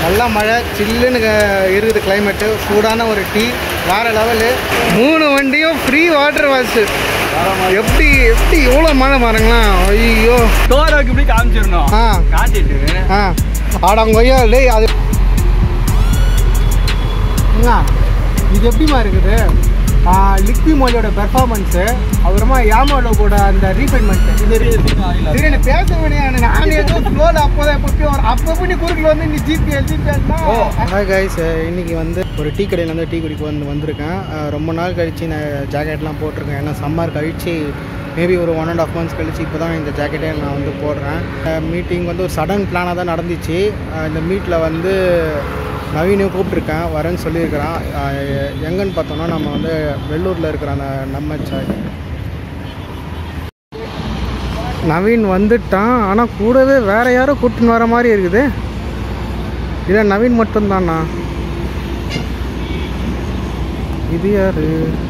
நல்லா மழை சில்லுன்னு க- இருக்குது கிளைமேட்டு சூடான ஒரு டீ வேற லெவலு மூணு வண்டியும் ஃப்ரீ வாட்டர் வாஷு எப்படி எப்படி எவ்வளோ மழை பாருங்களேன் ஐயோ டோரோக்கு இப்படி காமிச்சிடணும் ஆ காட்டிட்டு ஆ ஆடாங்கொய்யா டேய் அது என்ன இது எப்படிமா இருக்குது லிக்வி மோலியோட பெர்ஃபார்மன்ஸு அப்புறமா யாமாலோ கூட அந்த ரீஃபைன்மெண்ட் இது சரி எனக்கு பேச வேண்டிய நான் ஏதோ ஃப்ளோவில் அப்போதான் எப்போ வரும் அப்போ எப்படி நீ குறுக்கில் வந்து நீ ஜிபிஎல் ஜிபிஎல்னா ஹாய் கைஸ் இன்னைக்கு வந்து ஒரு டீ கடையில் வந்து டீ குடிக்க வந்து வந்திருக்கேன் அஹ் ரொம்ப நாள் கழிச்சு நான் ஜாக்கெட்லாம் போட்டிருக்கேன் ஏன்னா சம்மர் கழிச்சு மேபி ஒரு ஒன் அண்ட் ஆஃப் மந்த்ஸ் கழிச்சு இப்போ தான் இந்த ஜாக்கெட்டே நான் வந்து போடுறேன் மீட்டிங் வந்து ஒரு சடன் பிளானாக தான் நடந்துச்சு அஹ் இந்த மீட்டில் வந்து நவீனையும் கூப்பிட்ருக்கேன் வரேன்னு சொல்லியிருக்கிறான் அஹ் எ- எங்கன்னு பார்த்தோன்னா நம்ம வந்து வெள்ளூரில் இருக்கிற அந்த நம்ம சாய் நவீன் வந்துட்டான் ஆனால் கூடவே வேற யாரோ கூட்டின்னு வர மாதிரி இருக்குது இல்லை நவீன் மட்டும்தானா இது யாரு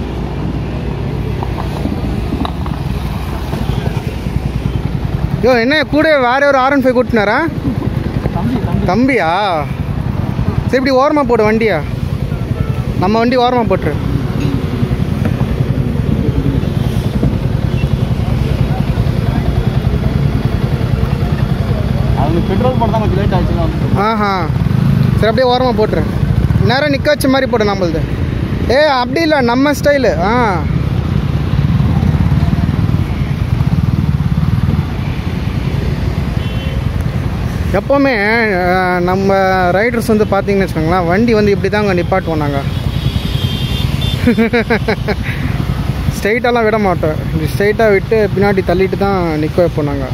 யோ என்ன கூட வேற ஒரு ஆர் ஒன் ஃபைவ் கூட்டினாரா தம்பியா சரி இப்படி ஓரமாக போடு வண்டியா நம்ம வண்டி ஓரமாக போட்டுரு அவங்க பெட்ரோல் போட தான் கொஞ்சம் லேட் ஆச்சுன்னா ஆஹா சரி அப்படியே ஓரமாக போட்டுரு நேரம் நிற்க வச்ச மாதிரி போடு நம்மளது ஏ அப்படி இல்லை நம்ம ஸ்டைலு ஆ எப்போவுமே அஹ், நம்ம ரைடர்ஸ் வந்து பார்த்தீங்கன்னு வச்சுக்கோங்களேன் வண்டி வந்து இப்படி தாங்க நிப்பாட்டுவோம் நாங்கள் ஸ்ட்ரைட்டாலாம் விட மாட்டோம் இப்படி ஸ்ட்ரைட்டாக விட்டு பின்னாடி தள்ளிட்டு தான் நிற்க வைப்போம் நாங்கள்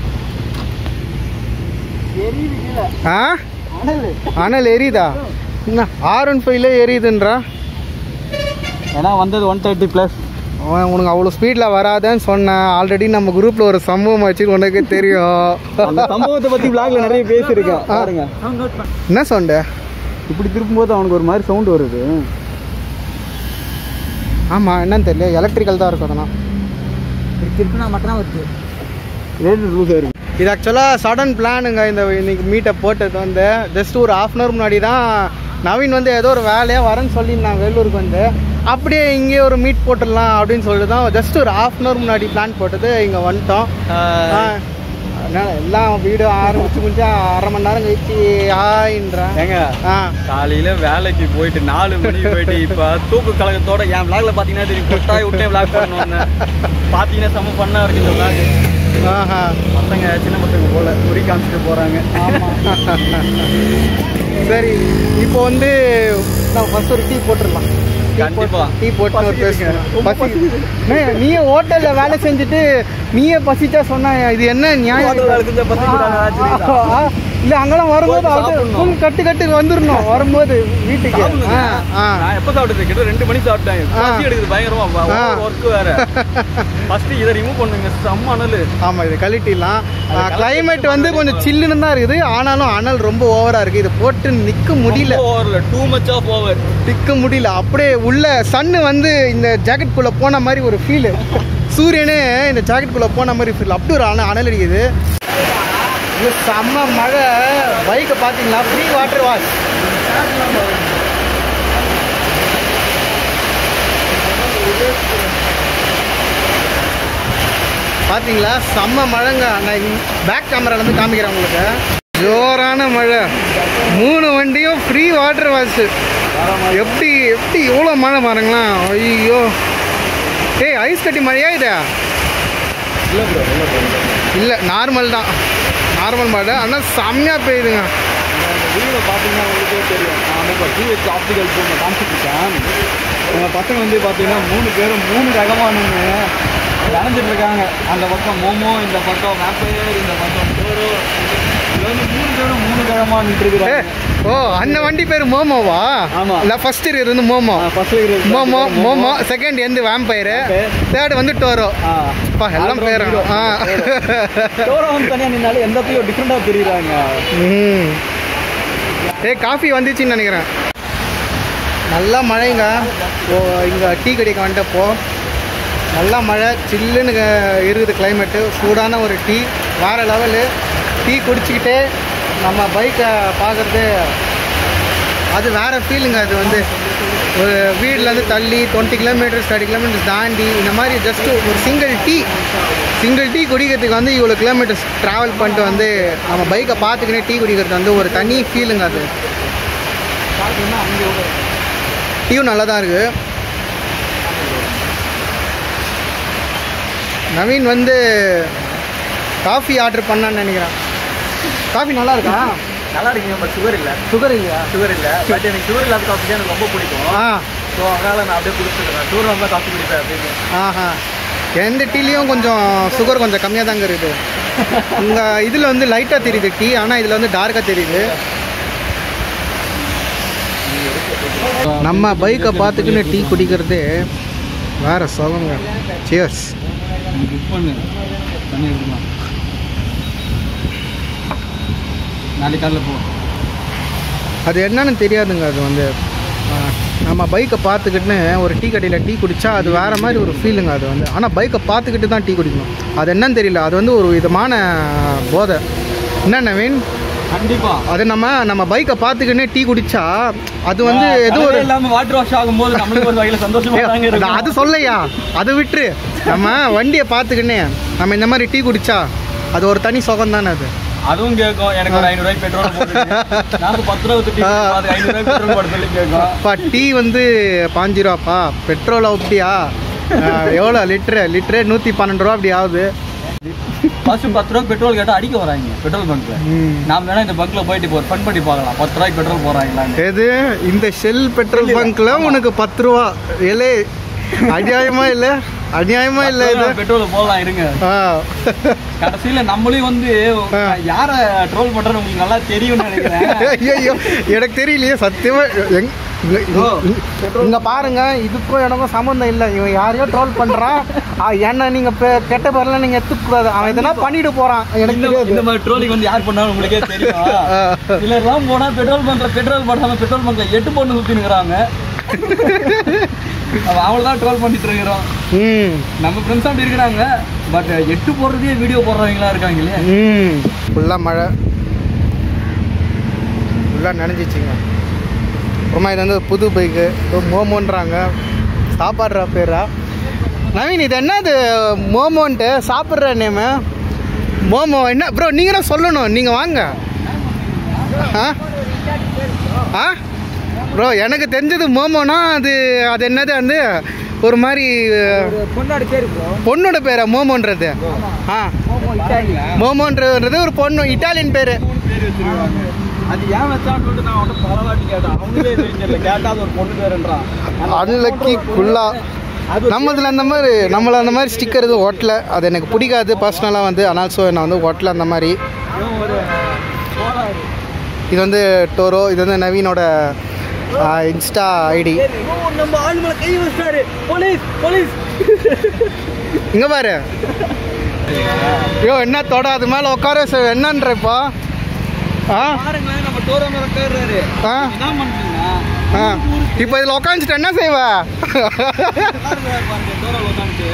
ஆ அனல் எரியுதா என்ன ஆர் ஒன் ஃபைவ்ல எரியுதுன்றா ஏன்னா வந்தது ஒன் தேர்ட்டி ப்ளஸ் அவன் உனக்கு அவ்வளோ ஸ்பீடில் வராதேன்னு சொன்னேன் ஆல்ரெடி நம்ம குரூப்பில் ஒரு சம்பவம் வச்சு உனக்கு தெரியும் அந்த சம்பவத்தை பற்றி பிளாக்ல நிறைய பேசியிருக்கேன் பாருங்க என்ன சவுண்டு இப்படி திருப்பும்போது அவனுக்கு ஒரு மாதிரி சவுண்ட் வருது ஆமாம் என்னன்னு தெரியல எலக்ட்ரிக்கல் தான் இருக்கும் அதெல்லாம் திருப்பினா மட்டும் தான் வருது ரோடு ரூஸாக இருக்கு இது ஆக்சுவலாக சடன் பிளானுங்க இந்த இன்னைக்கு மீட்டை போட்டது வந்து ஜஸ்ட் ஒரு ஹாஃப் அன் ஹவர் முன்னாடி தான் நவீன் வந்து ஏதோ ஒரு வேலையாக வரேன்னு சொல்லியிருந்தாங்க வேலூருக்கு வந்து அப்படியே இங்கே ஒரு மீட் போட்டுடலாம் அப்படின்னு சொல்லிட்டு தான் ஜஸ்ட் ஒரு ஹாஃப் அன் ஹவர் முன்னாடி பிளான் போட்டது இங்கே வந்துட்டோம் ஆ, அதனால எல்லாம் வீடியோ ஆரம்பிச்சு முடிஞ்சா அரை மணி நேரம் கழிச்சு ஆயின்றேன் ஏங்க ஆ காலையில வேலைக்கு போயிட்டு நாலு மணிக்கு போயிட்டு இப்ப தூக்கு கழகத்தோட என் விளாக்ல பாத்தீங்கன்னா தெரியும் கொட்டாய் விட்டே விளாக் பண்ணணும்னு பாத்தீங்கன்னா செம்ம பண்ணா இருக்கு இந்த விளாக் ஆஹா பசங்க சின்ன பசங்க போல குறி காமிச்சிட்டு போறாங்க சரி இப்போ வந்து நான் ஃபர்ஸ்ட் ஒரு டீ போட்டுடலாம் கண்டிப்பா. டீ போட்டு ஒரு பசிக்குதுங்க. பேசுங்க ரொம்ப பசி நீ- நீயே ஹோட்டல்ல வேலை செஞ்சுட்டு நீயே பசிச்சா சொன்னா இது என்ன நியாயம் ஹோட்டல்ல வேலை செஞ்சா பசிக்குதாங்க, ஆச்சரியதா? ஆ, ஆ, இல்ல அங்கெல்லாம் வரும்போது போய் அப்படியே சாப்பிடணும். full கட்டு கட்டு வந்துடணும் வரும்போது வீட்டுக்கு சாப்பிடுங்க. ஆ, ஆ. நான் எப்ப சாப்பிட்டது கிட்ட ரெண்டு மணி சாப்பிட்டேன் ஆ. பசி எடுக்குது பயங்கரமா ஆ. ஒர்க் வேற ஃபர்ஸ்ட் இதை ரிமூவ் பண்ணுங்க செம்ம அனல் ஆமா இது கழட்டிடலாம் அது கழட்டி கிளைமேட் வந்து வச்சு கொஞ்சம் சில்லுன்னு தான் இருக்குது ஆனாலும் அனல் ரொம்ப ஓவரா இருக்கு இது போட்டு நிக்க முடியல ஓவர்ல டூ மச் ஆஃப் ஓவர் நிற்க முடியல அப்படியே உள்ள சன்னு வந்து இந்த ஜாக்கெட்குள்ளே போன மாதிரி ஒரு ஃபீலு சூரியனே இந்த ஜாக்கெட்குள்ளே போன மாதிரி ஃபீல் அப்படி ஒரு அனல் அனல் அடிக்குது இது செம்ம மழை பைக்கை பார்த்தீங்களா ஃப்ரீ வாட்டர் வாஷ் பார்த்தீங்களா செம்ம மழைங்க நான் பேக் கேமராலேருந்து காமிக்கிறேன் உங்களுக்கு ஜோரான மழை மூணு வண்டியும் ஃப்ரீ வாட்டர் வாஷ் எப்படி எப்படி எவ்வளோ மழை பாருங்களேன் ஐயோ ஏய் ஐஸ் கட்டி மழையா இது இல்ல ப்ரோ இல்ல ப்ரோ இல்லை நார்மல் தான் நார்மல் மழை ஆனால் செம்மையாக பெய்யுதுங்க வீடியோ பார்த்தீங்கன்னா உங்களுக்கே தெரியும் நான் வந்து இப்போ டிஹெச் ஆப்டிகல் ஃபோன் காமிச்சிட்டு இருக்கேன் எங்கள் பசங்க வந்து பார்த்தீங்கன்னா மூணு பேரும் மூணு ரகமாக நின்று விளைஞ்சிட்டு இருக்காங்க அந்த பக்கம் மோமோ இந்த பக்கம் வேப்பயர் இந்த பக்கம் டோரோ இது வந்து மூணு பேரும் மூணு ரகமாக ஏ நின்றுருக்குறாங்க ஓ அந்த வண்டி பேர் மோமோவா ஆமா. இல்லை ஃபர்ஸ்ட் இருந்து மோமோ ஃபர்ஸ்ட் மோமோ மோமோ செகண்ட் எந்த வேம்பயரு தேர்ட் வந்து டோரோ அப்பா, எல்லாம் பேரும். ஆ. டோரோ வந்து தனியாக நின்னாலும் எந்த இடத்துலையும் டிஃப்ரெண்டாக தெரியுறாங்க ம் ஏய் காஃபி வந்துச்சுன்னு நினைக்கிறேன் நல்லா மழைங்க ஓ இங்கே டீ கடைக்கு வந்துட்டப்போ நல்லா மழை சில்லுன்னு க- இருக்குது கிளைமேட்டு சூடான ஒரு டீ வேறு லெவலு டீ குடிச்சிக்கிட்டே நம்ம பைக்கை பார்க்குறது அது வேறு ஃபீலுங்க அது வந்து ஒரு வீட்டிலேருந்து தள்ளி டுவெண்ட்டி கிலோமீட்டர்ஸ் தேர்ட்டி கிலோமீட்டர்ஸ் தாண்டி இந்த மாதிரி ஜஸ்ட்டு ஒரு சிங்கிள் டீ சிங்கிள் டீ குடிக்கிறதுக்கு வந்து இவ்வளோ கிலோமீட்டர்ஸ் ட்ராவல் பண்ணிட்டு வந்து நம்ம பைக்கை பார்த்துக்கினே டீ குடிக்கிறது வந்து ஒரு தனி ஃபீலுங்க அது டீயும் நல்லா தான் இருக்குது நவீன் வந்து காஃபி ஆர்டர் பண்ணான்னு நினைக்கிறேன் காஃபி நல்லா இருக்கா நல்லா இருக்குங்க பட் சுகர் இல்லை சுகர் இல்லையா சுகர் இல்லை பட் எனக்கு சுகர் இல்லாத காஃபி தான் எனக்கு ரொம்ப பிடிக்கும் ஆ ஸோ அதனால் நான் அப்படியே குடிச்சிருக்கேன் சுகர் வந்தால் காஃபி குடிப்பேன் அப்படின்னு ஆஹா எந்த டீலையும் கொஞ்சம் சுகர் கொஞ்சம் கம்மியாக தாங்க இருக்குது உங்கள் இதில் வந்து லைட்டாக தெரியுது டீ ஆனால் இதில் வந்து டார்க்காக தெரியுது நம்ம பைக்கை பார்த்துக்கின்னு டீ குடிக்கிறது வேற சொல்லுங்க சியர்ஸ் புக் பண்ணு பண்ணி எடுக்கலாம் நாளைக்கு காலையில் போ அது என்னன்னு தெரியாதுங்க அது வந்து ஆ, நம்ம பைக்கை பார்த்துக்கிட்டுன்னு ஒரு டீ கடையில் டீ குடித்தா அது வேறு மாதிரி ஒரு ஃபீலுங்க அது வந்து ஆனால் பைக்கை பார்த்துக்கிட்டு தான் டீ குடிக்கணும் அது என்னன்னு தெரியல அது வந்து ஒரு விதமான போதை என்ன நவீன் கண்டிப்பாக அது நம்ம நம்ம பைக்கை பார்த்துக்கிட்டே டீ குடிச்சா அது வந்து ஏதோ ஒரு இல்லாமல் வாட்டர் வாஷ் ஆகும்போது நம்மளுக்கு ஒரு வகையில் சந்தோஷமா தாங்க அது- இருக்கும் அது சொல்லையா அதை விட்டுரு நம்ம வண்டியை பார்த்துக்கினே நம்ம இந்த மாதிரி டீ குடிச்சா அது ஒரு தனி சுகம் தானே அது அதுவும் கேட்கும் எனக்கு ஒரு ஐநூறுரூவாய்க்கு பெட்ரோல் போட்டு நாங்கள் பத்து ரூபா ஊற்றி அது ஐநூறுரூவாய்க்கு பெட்ரோல் போட சொல்லி கேட்கும் அப்பா டீ வந்து பாஞ்சு ரூபாப்பா பெட்ரோல் அப்படியா எவ்வளோ லிட்ரு லிட்ரு நூற்றி பன்னெண்டு ரூபா அப்படி ஆகுது ஃபர்ஸ்ட் பத்து ரூபா பெட்ரோல் கேட்டால் அடிக்க வராங்க பெட்ரோல் பங்க்ல நாம வேணா இந்த பங்க்ல போயிட்டு இப்போ ஃபன் பண்ணி பார்க்கலாம் பத்து ரூபாய்க்கு பெட்ரோல் போடுறாங்களான்னு எது இந்த ஷெல் பெட்ரோல் பங்க்ல உனக்கு பத்து ரூபா ஏலே அநியாயமா இல்லை அநியாயமா இல்லை இது பெட்ரோல் போடலாம் இருங்க ஆ கடைசியில நம்மளையும் வந்து ஆ. யார ட்ரோல் பண்றோம்னு உங்களுக்கு நல்லா தெரியும்னு நினைக்கிறேன் ஐயோ எனக்கு தெரியலையே சத்தியமா எங் இங்க- இங்க- இங்க பாருங்க இதுக்கும் எனக்கும் சம்மந்தம் இல்லை இவன் யாரையோ ட்ரோல் பண்றான் ஆ, என்ன நீங்க பெ- கெட்ட பேர்லாம் நீங்க எடுத்துக்கூடாது அவன் இதனா பண்ணிட்டு போறான் எனக்கு இந்த- தெரியாது இந்த மாதிரி ட்ரோலிங் வந்து யார் பண்ணாலும் உங்களுக்கே தெரியும் ஆ. சிலர்லாம் போனா பெட்ரோல் பண்ற பெட்ரோல் பண்ணாம பெட்ரோல் பங்க்ல எட்டு பொண்ணு சுத்தினுக்குறாங்க அவங்கள தான் ட்ரோல் பண்ணிட்டு இருக்கிறோம் ம் நம்ம ஃப்ரெண்ட்ஸ் அப்படி இருக்கிறாங்க பட் எட்டு போடுறதே வீடியோ போடுறவங்களா இருக்காங்க இல்லையா ம் ஃபுல்லாக மழை ஃபுல்லாக நனைஞ்சிச்சிங்க அப்புறமா இது வந்து புது பைக்கு மோமோன்றாங்க சாப்பாடுற பேரா நவீன் இது என்னது மோமோன்ட்டு சாப்பிட்ற நேமு மோமோ என்ன ப்ரோ நீங்கள் தான் சொல்லணும் நீங்கள் வாங்க ஆ ஆ ப்ரோ எனக்கு தெரிஞ்சது மோமோனா அது அது என்னது வந்து ஒரு மாதிரி பொண்ணாடி பேரு ப்ரோ பொண்ணோட பேரா மோமோன்றது ஆ மோமோன்றது ஒரு பொண்ணு இட்டாலியன் பேர் அது ஏன் வச்சான்னு சொல்லிட்டு நான் அவன்கிட்ட பல வாட்டி கேட்டேன் அவனுக்கே தெரியல கேட்டா அது ஒரு பொண்ணு பேருன்றான் அன்லக்கி குல்லா நம்மளதுல அந்த மாதிரி நம்மள அந்த மாதிரி ஸ்டிக்கர் எதுவும் ஒட்டல அது எனக்கு பிடிக்காது பர்சனலாக வந்து ஆனால் ஸோ நான் வந்து ஒட்டல அந்த மாதிரி இவன் ஒரு கோளாறு. இது வந்து டோரோ இது வந்து நவீனோட இன்ஸ்டா ஐடி ஓ, நம்ம ஆள் மேல கை வச்சிட்டாரு போலீஸ் போலீஸ் இங்கே பாரு ஐயோ என்ன தொட அது மேலே உட்கார வச்ச- என்னன்ற இப்போ ஆ பாருங்களேன் நம்ம டோரோ மேல உட்கார்றாரு ஆ என்ன பண்றீங்கன்னா ஆ இப்போ இதில் உட்காந்துட்டு என்ன செய்வ பாருங்க டோரோ உட்காந்துட்டு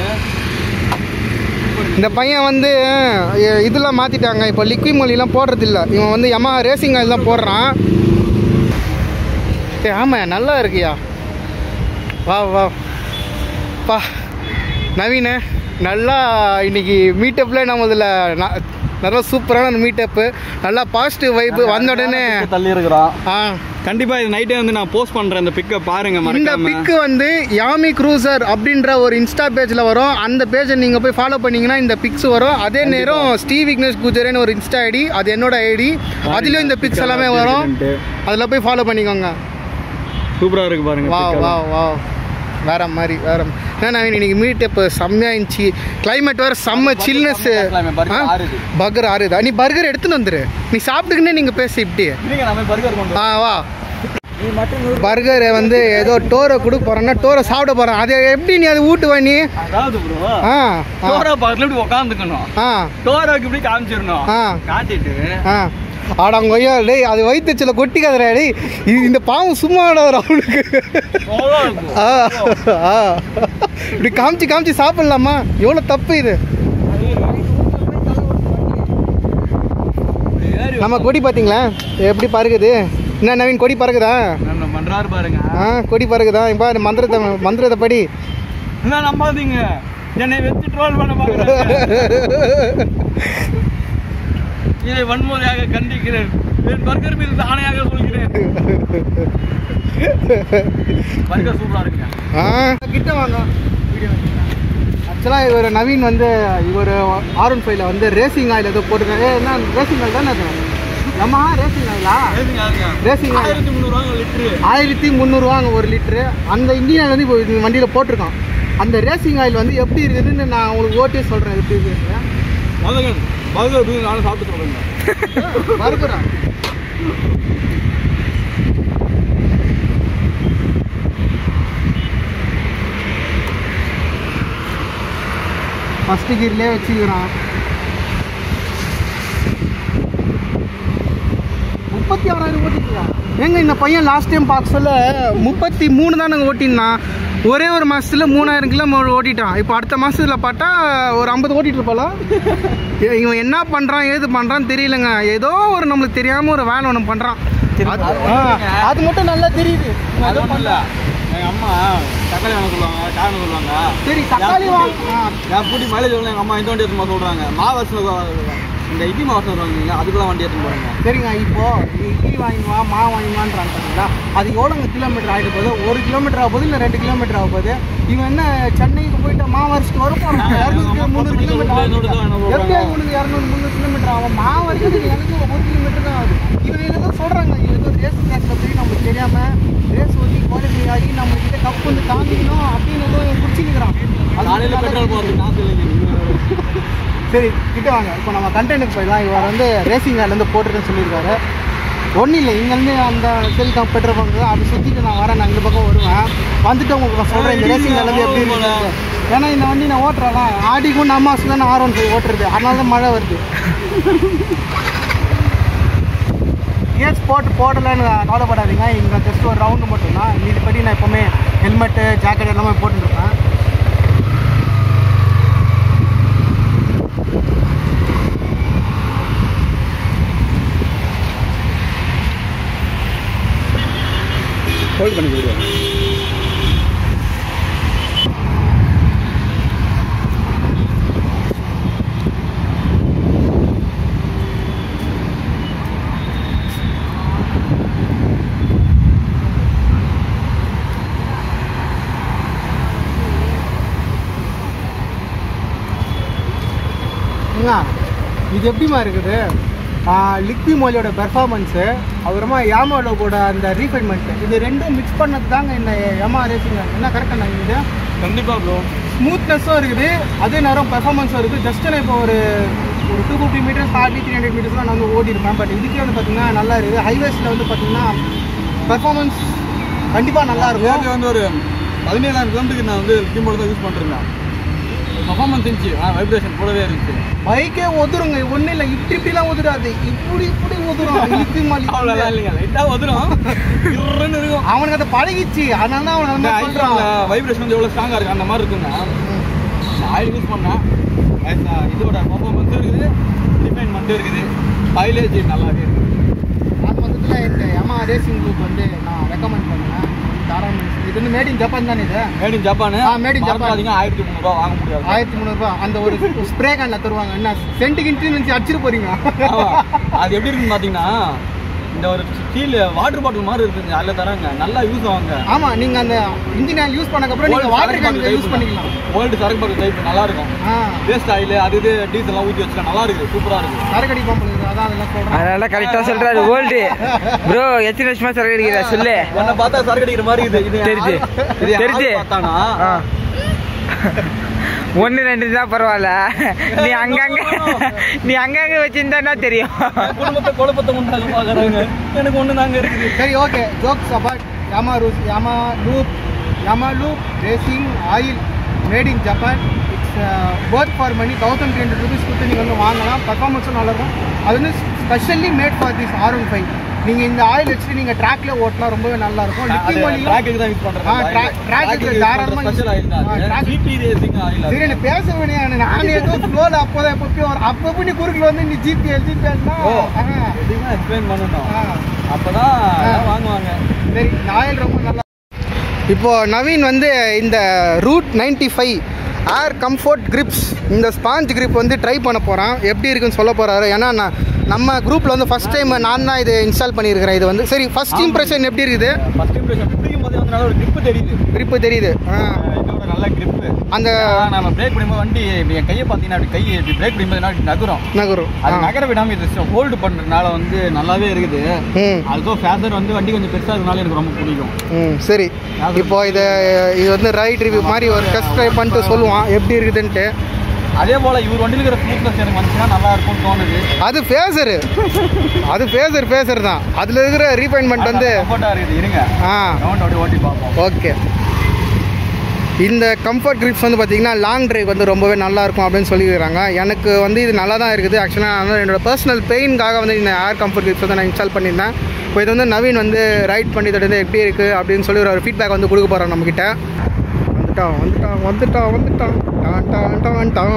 இந்த பையன் வந்து எ- இதெல்லாம் மாற்றிட்டாங்க இப்போ லிக்வி மொழிலாம் போடுறதில்ல இவன் வந்து எம்மா ரேசிங் ஆயில் தான் போடுறான் ஏ ஆமாம் நல்லா இருக்கியா வா வா பா நவீன நல்லா இன்னைக்கு மீட்டப்பில் நம்ம இதில் நல்லா சூப்பரான மீட்டப்பு நல்லா பாசிட்டிவ் வைப்பு வந்த உடனே தள்ளி இருக்கிறோம் ஆ கண்டிப்பா இது நைட்டே வந்து நான் போஸ்ட் பண்றேன் இந்த பிக்கை பாருங்க இந்த மறக்காம பிக்கு வந்து யாமி க்ரூசர் அப்படின்ற ஒரு இன்ஸ்டா பேஜில் வரும் அந்த பேஜை நீங்கள் போய் ஃபாலோ பண்ணீங்கன்னா இந்த பிக்ஸ் வரும் அதே நேரம் ஸ்டீவ் விக்னேஷ் குஜரேன்னு ஒரு இன்ஸ்டா ஐடி அது என்னோட ஐடி அதுலேயும் இந்த பிக்ஸ் எல்லாமே வரும் அதில் போய் ஃபாலோ பண்ணிக்கோங்க சூப்பரா இருக்கு பாருங்க வா pic வா எல்லாம். வா வேற மாதிரி வேற ஏன்னா இன்னைக்கு மீட் இப்போ செம்மையா இருந்துச்சு கிளைமேட் வேற செம்ம சில்னஸ் burger ஆறுது. பர்கர் ஆறுதா நீ பர்கர் எடுத்துன்னு வந்துரு நீ சாப்பிட்டுக்கினே நீங்கள் பேசு இப்படி இருங்க நம்ம பர்கர் கொண்டு ஆ வா நீ மட்டும் பர்கர் வந்து ஏதோ டோரை கொடுக்க போறேன்னா டோரை சாப்பிட போறேன் அது எப்படி நீ அதை ஊட்டுவ நீ அதாவது ப்ரோ ஆ ஆ, டோரா பக்கத்துல இப்படி உட்காந்துக்கணும் ஆ டோராக்கு இப்படி காமிச்சிடணும் ஆ. காட்டிட்டு ஆ ஆடாங்கொய்யா டேய் அது வயிற்றுச்சில கொட்டிக்காதடா டேய் இது இந்த பாவம் சும்மா ஆடாது அவனுக்கு அவ்வளோ இருக்கும். ஆ ஆ இப்படி காமிச்சு காமிச்சு சாப்பிடலாமா எவ்வளோ தப்பு இது ஏறி தெரியும் நம்ம கொடி பார்த்தீங்களா எப்படி பறக்குது என்ன நவீன் கொடி பறக்குதா நம்ம பண்றாரு பாருங்க ஆ கொடி பறக்குதா இப்போ மந்திரத்தை மந்திரத்தை படி என்ன நம்பாதீங்க என்னை வச்சு ட்ரோல் பண்ண பார்க்குறாங்க இதை வன்முறையாக கண்டிக்கிறேன் என் பர்கர் மீது ஆணையாக சொல்கிறேன் பர்கர் சூப்பரா இருக்குங்க ஆ கிட்ட வாங்க ஆக்சுவலாக இவர் நவீன் வந்து இவர் ஆர் ஒன் ஃபைவ்ல வந்து ரேசிங் ஆயில் ஏதோ போட்டுருக்காரு ஏ, என்ன ரேசிங் ஆயில் தானே அது நம்ம ரேசிங் ஆயிலா ரேசிங் ஆயில் ஆயிரத்தி முந்நூறுவாங்க லிட்டரு ஆயிரத்தி முந்நூறுவாங்க ஒரு லிட்ரு அந்த இந்தியன் ஆயில் வந்து இப்போ இந்த வண்டியில் போட்டிருக்கான் அந்த ரேசிங் ஆயில் வந்து எப்படி இருக்குதுன்னு நான் உங்களுக்கு ஓட்டி சொல்கிறேன் எப்படி இருக்குது மதகன் மதகன் நானும் சாப்பிட்டு சொல்லுங்க மறுக்கிறேன் ஃபஸ்ட்டு கீர்லேயே வச்சுக்கிறான் முப்பத்தி ஆறாயிரம் ஓட்டிக்கலாம் ஏங்க இந்த பையன் லாஸ்ட் டைம் பார்க்க சொல்ல முப்பத்தி மூணு தான் நாங்கள் ஓட்டினான் ஒரே ஒரு மாசத்துல மூணாயிரம் கிலோமீட்டர் ஓட்டிட்டான் இப்போ அடுத்த மாசத்துல பார்த்தா ஒரு ஐம்பது ஓட்டிட்டு இருப்பாளா ஏ- இவன் என்ன பண்றான் ஏது பண்றான்னு தெரியலங்க ஏதோ ஒரு நம்மளுக்கு தெரியாம ஒரு வேலை ஒன்று பண்றான் அது ஆ, அது மட்டும் நல்லா தெரியுது அது ஒன்றும் இல்லை எங்கள் அம்மா தக்காளி வாங்க சொல்லுவாங்க காய் வாங்க சொல்லுவாங்க சரி தக்காளி வாங்க ஆ, நான் பூட்டி மைலேஜ் எவ்வளோ எங்கள் அம்மா இந்த வண்டி எடுத்துன்னு போக சொல்கிறாங்க மாவரசில் இந்த இட்லி மாவட்டம் வருவாங்க இல்லைங்களா அதுக்குலாம் வண்டி எடுத்துன்னு போகிறாங்க சரிங்க இப்போ நீ இட்லி வாங்கிவா மா வாங்கிவான்றாங்களா அது எவ்வளோங்க கிலோமீட்டர் ஆகிட்டு போகுது ஒரு கிலோமீட்டர் ஆக போகுது இல்லை ரெண்டு கிலோமீட்டர் ஆக போகுது இவன் என்ன சென்னைக்கு போயிட்டு மா வரிசைக்கு வர போகிறான் இரநூறு முந்நூறு கிலோமீட்டர் ஆகும் எப்படி உனக்கு இரநூறு முந்நூறு கிலோமீட்டர் ஆகும் மா வரைக்கும் எனக்கு ஒரு கிலோமீட்டர் தான் ஆகுது இவன் ஏதோ சொல்கிறாங்க ஏதோ ரேஸ் கேஸில் போய் நம்மளுக்கு தெரியாமல் ரேஸ் ஓட்டி குவாலிஃபை ஆகி நம்மக்கிட்ட கப் வந்து தாண்டிக்கணும் அப்படின்னு ஏதோ இவன் குடிச்சிக்கிறான் காலையில் பெட்ரோல் போகிறதுக்கு காசு இல்லைங்க நீங்கள் சரி கிட்ட வாங்க இப்போ நம்ம கண்டெய்னுக்கு போயிடலாம் இவர் வந்து ரேசிங் கார்லேருந்து போட்டுருக்கேன்னு சொல்லியிருக்காரு ஒன்றும் இல்லை இங்கேருந்து அந்த செல்காம் பெட்ரோல் பங்கு அதை சுற்றிட்டு நான் வரேன் நான் இந்த பக்கம் வருவேன் வந்துட்டு உங்களுக்கு நான் சொல்கிறேன் இந்த ரேசிங் கார்லேருந்து எப்படி இருக்கு ஏன்னா இந்த வண்டி நான் ஓட்டுறேன் ஆடிக்கும் நம்ம மாதம் தான் ஆர் ஒன் ஃபைவ் ஓட்டுறது அதனால தான் மழை வருது கேஸ் போட்டு போடலைன்னு கவலைப்படாதீங்க இங்கே ஜஸ்ட் ஒரு ரவுண்டு மட்டும்தான் மீதிப்படி நான் எப்போவுமே ஹெல்மெட்டு ஜாக்கெட் எல்லாமே போட்டுருப்பேன் ஹோல்ட் பண்ணி கொடுங்க ஏங்க, இது எப்படிமா இருக்குது லிக்வி மோலியோட பெர்ஃபார்மன்ஸு அப்புறமா யாமாலோ கூட அந்த ரீஃபைன்மெண்ட் இது ரெண்டும் மிக்ஸ் பண்ணது தாங்க இந்த யமா ரேசிங் என்ன கரெக்டாக இது கண்டிப்பாக ப்ரோ ஸ்மூத்னஸும் இருக்குது அதே நேரம் பெர்ஃபார்மன்ஸும் இருக்குது ஜஸ்ட் நான் இப்போ ஒரு ஒரு two fifty metres forty three hundred மீட்டர்ஸ்லாம் நான் வந்து ஓடிருப்பேன் பட் இதுக்கே வந்து பார்த்தீங்கன்னா நல்லா இருக்குது ஹைவேஸில் வந்து பார்த்தீங்கன்னா பெர்ஃபார்மன்ஸ் கண்டிப்பாக நல்லா இருக்கும் நேற்று வந்து ஒரு பதினேழாயிரம் கிலோமீட்டருக்கு நான் வந்து கீபோர்டு தான் யூஸ் பண்ணிருந்தேன் பர்ஃபார்மன்ஸ் இருந்துச்சு ஆ வைப்ரேஷன் கூடவே இருந்துச்சு பைக்கே ஒதுருங்க ஒன்றும் இல்லை இப்படி இப்படிலாம் ஒதுராது இப்படி இப்படி ஒதுரும் லிக்வி மாலி அவ்வளோலாம் இல்லைங்க லைட்டாக வந்துடும் இருன்னு இருக்கும் அவனுக்கு அதை பழகிச்சு அதனால தான் அவன் அந்த மாதிரி சொல்றான் வைப்ரேஷன் வந்து எவ்வளோ ஸ்ட்ராங்காக இருக்குது அந்த மாதிரி இருக்குங்க ஆயில் யூஸ் பண்ணேன் Guys, ஆ, இதோட பர்ஃபார்மன்ஸும் இருக்குது ரிஃபைன்மெண்ட்டும் இருக்குது மைலேஜ் நல்லாவே இருக்குது அது மொத்தத்தில் இந்த யமா ரேசிங் குரூப் வந்து நான் ரெக்கமெண்ட் பண்ணுவேன் தாராளமாக இது வந்து மேட் இன் ஜப்பான் தானே இது மேட் இன் ஜப்பானு ஆ, made in Japan. மறக்காதீங்க ஆயிரத்தி முந்நூறுபா வாங்க முடியாது ஆயிரத்தி முந்நூறுபா அந்த ஒரு ஸ்ப்ரே கேனில் தருவாங்க என்ன சென்ட் கிண்ட்டு நினச்சி அடிச்சிட்டு போறீங்க ஆமா. அது எப்படி இருக்குன்னு பார்த்தீங்கன்னா இந்த ஒரு ஸ்டீல் வாட்டர் பாட்டில் மாதிரி இருக்குங்க அதில் தராங்க நல்லா யூஸ் ஆகுங்க ஆமா நீங்க அந்த இன்ஜின் ஆயில் யூஸ் பண்ணக்கப்புறம் நீங்க வாட்டர் கேன் யூஸ் பண்ணிக்கலாம் ஓல்டு சரக்கு பாட்டில் டைப் நல்லா இருக்கும் ஆ வேஸ்ட் ஆயில் அது இது டீசல்லாம் ஊற்றி வச்சுக்கலாம் நல்லா இருக்குது சூப்பராக இருக்குது சரக்கடி பம்புக்கு அதான் அதெல்லாம் சொல்றேன் அதனால கரெக்டா சொல்றாரு ஓல்டு ப்ரோ எத்தனை வருஷமா சரக்கு அடிக்கிற சொல்லு உன்னை பார்த்தா சரக்கு அடிக்கிற மாதிரி இருக்குது இது தெரியுது. இது யாரு தெரியுது. பார்த்தானா ஆ. ஒன்னு ரெண்டு தான் பரவாயில்ல நீ அங்கங்க நீ அங்கங்க வச்சிருந்தா தெரியும் என் குடும்பத்தை குழப்பத்தை உண்டாக பார்க்குறாங்க எனக்கு ஒன்று தாங்க இருக்குது சரி ஓகே ஜோக்ஸ் அபவுட் யாமா ரூஸ் Yamalube Yamalube racing oil made in Japan it's work for money thousand three hundred rupees கொடுத்து நீங்கள் வந்து வாங்கலாம் பர்ஃபார்மன்ஸும் நல்லாயிருக்கும் அது வந்து specially made for this R one five நீங்க இந்த ஆயில் வச்சுட்டு நீங்க ட்ராக்ல ஓட்டினா ரொம்பவே நல்லா இருக்கும் லிக்வி மொழியும் ட்ராக்குக்கு தான் யூஸ் பண்றேன் ஆ, tra- track க்கு தாராளமா ஸ்பெஷல் ஆயில் ஆ, தான் track- ஜிபி ரேசிங் ஆயில் சரி எனக்கு பேச வேணையான நான் ஏதோ ஃப்ளோல அப்போதான் எப்போ வரும் அப்போ நீ குறுக்கில் வந்து நீ ஜிபிஎல் ஜிபிஎல்னா ஓ எதுவுமே எக்ஸ்பிளைன் பண்ணணும் அப்பதான் ஆ. எல்லாம் வாங்குவாங்க சரி இந்த ஆயில் ரொம்ப நல்லா இப்போ நவீன் வந்து இந்த root ninety five air comfort grips இந்த ஸ்பாஞ்ச் கிரிப் வந்து ட்ரை பண்ண போகிறான் எப்படி இருக்குன்னு சொல்ல போகிறாரு ஏன்னா நான் நம்ம குரூப்பில் வந்து ஃபஸ்ட் டைம் நான் தான் இது இன்ஸ்டால் பண்ணியிருக்கிறேன் இது வந்து சரி ஃபர்ஸ்ட் இம்ப்ரெஷன் எப்படி இருக்குது ஃபர்ஸ்ட் இம்ப்ரெஷன் பிடிக்கும் போதே வந்து நல்ல ஒரு grip தெரியுது கிரிப்பு தெரியுது ஆ இதோட நல்ல grip அந்த ஆனா, நம்ம பிரேக் பண்ணும்போது வண்டி இப்படி என் கையை பார்த்தீங்கன்னா அப்படி கையை இப்படி பிரேக் பண்ணும்போது என்ன இப்படி நகரும் நகரும் அது ஆ. நகர விடாம இது ஹோல்டு பண்றதுனால வந்து நல்லாவே இருக்குது ம் அதுவும் ஃபேசர் வந்து வண்டி கொஞ்சம் பெருசா இருக்கனால எனக்கு ரொம்ப பிடிக்கும் ம் சரி இப்போ இது இது வந்து ரைட் ரிவ்யூ மாதிரி ஒரு டெஸ்ட் ட்ரை பண்ணிட்டு சொல்லுவான் எப்படி இருக்குதுன்ட்டு அதே போல இவர் வண்டியில் இருக்கிற ஸ்மூத்னஸ் எனக்கு வந்துச்சுன்னா நல்லா இருக்கும்னு தோணுது அது ஃபேஸரு அது ஃபேஸர் ஃபேஸர் தான் அதில் இருக்கிற ரீஃபைன்மெண்ட் வந்து கம்ஃபர்ட்டா இருக்குது இருங்க ஆ ரவுண்ட் அப்படியே ஓட்டி பார்ப்போம் ஓகே இந்த கம்ஃபர்ட் கிரிப்ஸ் வந்து பார்த்தீங்கன்னா லாங் டிரைவ் வந்து ரொம்பவே நல்லா இருக்கும் அப்படின்னு சொல்லியிருக்காங்க எனக்கு வந்து இது நல்லா தான் இருக்குது ஆக்சுவலாக நான் என்னோட பர்சனல் பெயின்காக வந்து இந்த ஏர் கம்ஃபர்ட் கிரிப்ஸ் வந்து நான் இன்ஸ்டால் பண்ணியிருந்தேன் இப்போ இது வந்து நவீன் வந்து ரைட் பண்ணி தொடர்ந்து எப்படி இருக்குது அப்படின்னு சொல்லி ஒரு ஃபீட்பேக் வந்து கொடுக்க போகிறோம் நம்மக்கிட்ட வந்துட்டான் வந்துட்டான் வந்துட்டான் வந்துட்டான் டான் டான் டான் டான்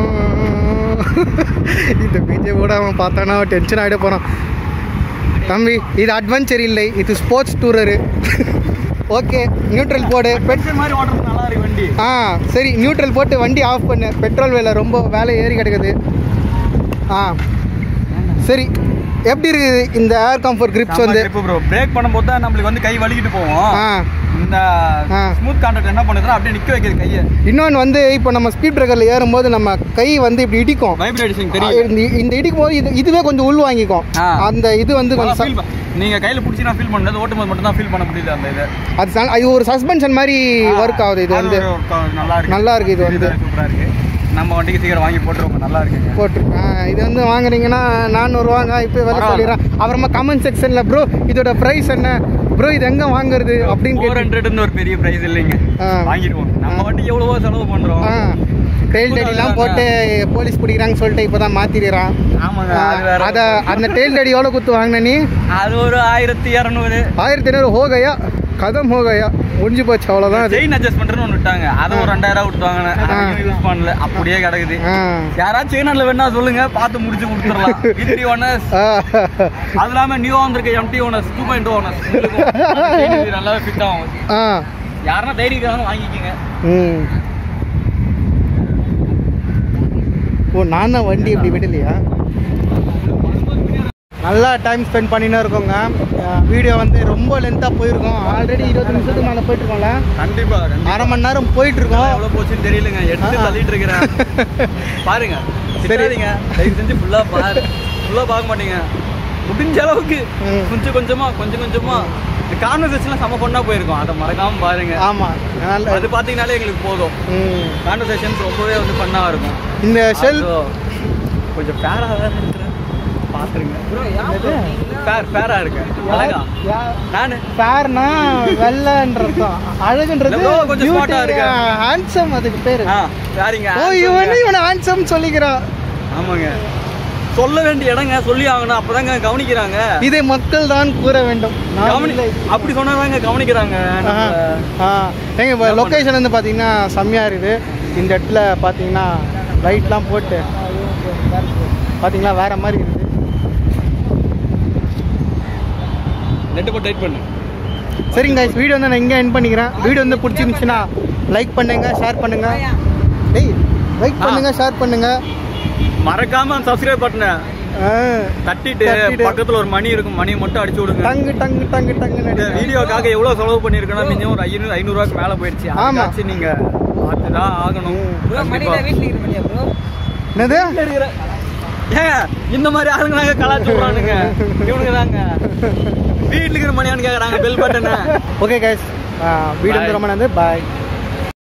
இந்த பீச்சை கூட அவன் பார்த்தானா டென்ஷன் ஆகிட போகிறான் தம்பி இது அட்வென்ச்சர் இல்லை இது ஸ்போர்ட்ஸ் டூரரு ஓகே நியூட்ரல் போடு பெட் பெட்ரோல் மாதிரி ஓட்டுறது நல்லா இருக்கு வண்டி ஆ சரி நியூட்ரல் போட்டு வண்டி ஆஃப் பண்ணு பெட்ரோல் விலை ரொம்ப வேலை ஏறி கிடக்குது ஆ சரி எப்படி இருக்குது இந்த ஏர் கம்ஃபர்ட் கிரிப்ஸ் வந்து ப்ரோ பிரேக் பண்ணும்போது தான் நம்மளுக்கு வந்து கை வலிக்கிட்டு போவோம் ஆ இந்த ஆ. ஸ்மூத் கான்ட்ராக்ட் என்ன பண்ணுதுன்னா அப்படியே நிக்க வைக்குது கையை இன்னொன்று வந்து இப்போ நம்ம ஸ்பீட் பிரேக்கரில் ஏறும்போது நம்ம கை வந்து இப்படி இடிக்கும் வைப்ரேஷன் தெரியும் இந்த இந்த இடிக்கும் போது இது இதுவே கொஞ்சம் உள் வாங்கிக்கும் ஆ. அந்த இது வந்து கொஞ்சம் ஃபீல் நீங்க கையில பிடிச்சி நான் ஃபீல் பண்ணது ஓட்டும் போது மட்டும் தான் ஃபீல் பண்ண முடியல அந்த இது அது ச- இது ஒரு சஸ்பென்ஷன் மாதிரி ஒர்க் ஆகுது இது வந்து அது ஒரு நல்லா இருக்கு நல்லா இருக்கு இது வந்து. சூப்பரா இருக்கு நம்ம வண்டிக்கு சீக்கிரம் வாங்கி போட்டுருவோம் நல்லா இருக்குங்க போட்டு ஆ, இது வந்து வாங்குறீங்கன்னா நானூறுவாங்க இப்போ விலை பரவாயில்ல. சொல்லிடுறேன் அப்புறமா கமெண்ட் செக்ஷனில் ப்ரோ இதோட ப்ரைஸ் என்ன ப்ரோ இது எங்கே வாங்குறது அப்படின்னு ஃபோர் கேட்டு ஹண்ட்ரட்னு ஒரு பெரிய பிரைஸ் இல்லைங்க ஆ. வாங்கிடுவோம் நம்ம வண்டி எவ்வளவோ செலவு பண்றோம் ஆ டெயில் டேடிலாம் போட்டு போலீஸ் பிடிக்கிறாங்கன்னு சொல்லிட்டு இப்போ தான் மாற்றிடுறான் ஆமாங்க அது வேற அதை அந்த டெயில் டேடி எவ்வளோ குத்து வாங்கின நீ அது ஒரு ஆயிரத்தி இரநூறு ஆயிரத்தி ஐநூறு ஹோகையா கதம் ஹோகையா முடிஞ்சு போச்சு அவ்வளோதான் அது செயின் அட்ஜஸ்ட் பண்றேன்னு ஒன்று விட்டாங்க அதை ஒரு ரெண்டாயிரம் ரூபா விட்டுவாங்க அதை யூஸ் பண்ணல அப்படியே கிடக்குது ஆ யாராச்சும் செயினில் வேணா சொல்லுங்க பார்த்து முடிச்சு கொடுத்துடலாம் த்ரீ ஓனர்ஸ் ஆ. அது இல்லாம நியூ வந்திருக்க MT owners two point owners நல்லாவே ஃபிட் ஆகும் ஆ யாருன்னா தைரியம் வாங்கிக்கோங்க ம் ஓ நான் தான் வண்டி இப்படி விடலையா நல்லா டைம் ஸ்பெண்ட் பண்ணினே இருக்கோங்க வீடியோ வந்து ரொம்ப லென்த்தாக போயிருக்கோம் ஆல்ரெடி இருபது நிமிஷத்துக்கு மேலே போயிட்டுருக்கோம்ல கண்டிப்பா அரை மணி நேரம் போயிட்டுருக்கோம் எவ்வளவு போச்சுன்னு தெரியலங்க எடுத்து ஆ. தள்ளிட்டு இருக்கிறேன் பாருங்க சரி. சரிங்க தயவு செஞ்சு ஃபுல்லா பாரு ஃபுல்லா பார்க்க மாட்டீங்க முடிஞ்ச அளவுக்கு ம். கொஞ்சம் கொஞ்சமா கொஞ்சம் கொஞ்சமா இந்த கான்வர்சேஷன்லாம் செம பண்ணா போயிருக்கோம் அதை மறக்காம பாருங்க ஆமாம் நல்ல அது பாத்தீங்கனாலே எங்களுக்கு போதும் ம். கான்வர்சேஷன்ஸ் ரொம்பவே வந்து பண்ணா இருக்கும் இந்த ஷெல் So, கொஞ்சம் ஃபேரா தான் இருக்கிறேன் பாத்துருங்க ஃபேர் ஃபேரா இருக்கு அழகா நானு ஃபேர்னா வெள்ளன்றது அழகுன்றது எவ்வளோ கொஞ்சம் smart ஆ இருக்கு. ஹேண்ட்ஸம் அதுக்கு பேரு ஆ சரிங்க ஓ இவன் இவனை ஹேண்ட்ஸம் சொல்லிக்கிறான் ஆமாங்க சொல்ல வேண்டிய இடங்க சொல்லி ஆகணும் அப்பதாங்க கவனிக்கிறாங்க இதை மக்கள் தான் கூற வேண்டும் நான் கவனி இல்லை. அப்படி சொன்னாதாங்க கவனிக்கிறாங்க ஆ, நம்மள. ஆ. ஏங்க இப்போ லொக்கேஷன் வந்து பார்த்தீங்கன்னா செம்மையாக இருக்குது இந்த இடத்துல பார்த்தீங்கன்னா லைட்லாம் போட்டு பார்த்தீங்களா வேற மாதிரி இருக்குது நெட்டு போட்டு டைட் பண்ணு சரிங்க guys வீடியோ வந்து நான் இங்கே என் பண்ணிக்கிறேன் வீடியோ வந்து பிடிச்சிருந்துச்சுன்னா லைக் பண்ணுங்க ஷேர் பண்ணுங்க டேய் லைக் ஆ. பண்ணுங்க ஷேர் பண்ணுங்க மறக்காம சப்ஸ்கிரைப் பட்டன ஆ. தட்டிட்டு தட்டிட்டு. பக்கத்துல ஒரு மணி இருக்கும் மணியை மட்டும் அடிச்சு விடுங்க டங்கு டங்கு டங்கு டங்கு இந்த வீடியோக்காக எவ்வளவு செலவு பண்ணிருக்கணும் மினிமம் ஒரு ஐநூறு ஐநூறுவாக்கு மேல போயிடுச்சு ஆமா. அதுக்காச்சும் நீங்க பார்த்துதான் ஆகணும் கண்டிப்பா. என்னது வீட்ல இருக்கிற- ஏங்க இந்த மாதிரி ஆளுங்க நாங்க கலாச்சு விடுறானுங்க இவனுங்க தாங்க வீட்டுல இருக்கிற மணியான்னு கேக்குறாங்க பெல் பட்டனை ஓகே கைஸ் வீடியோ வந்து Bye. ரொம்ப நன்றி பாய்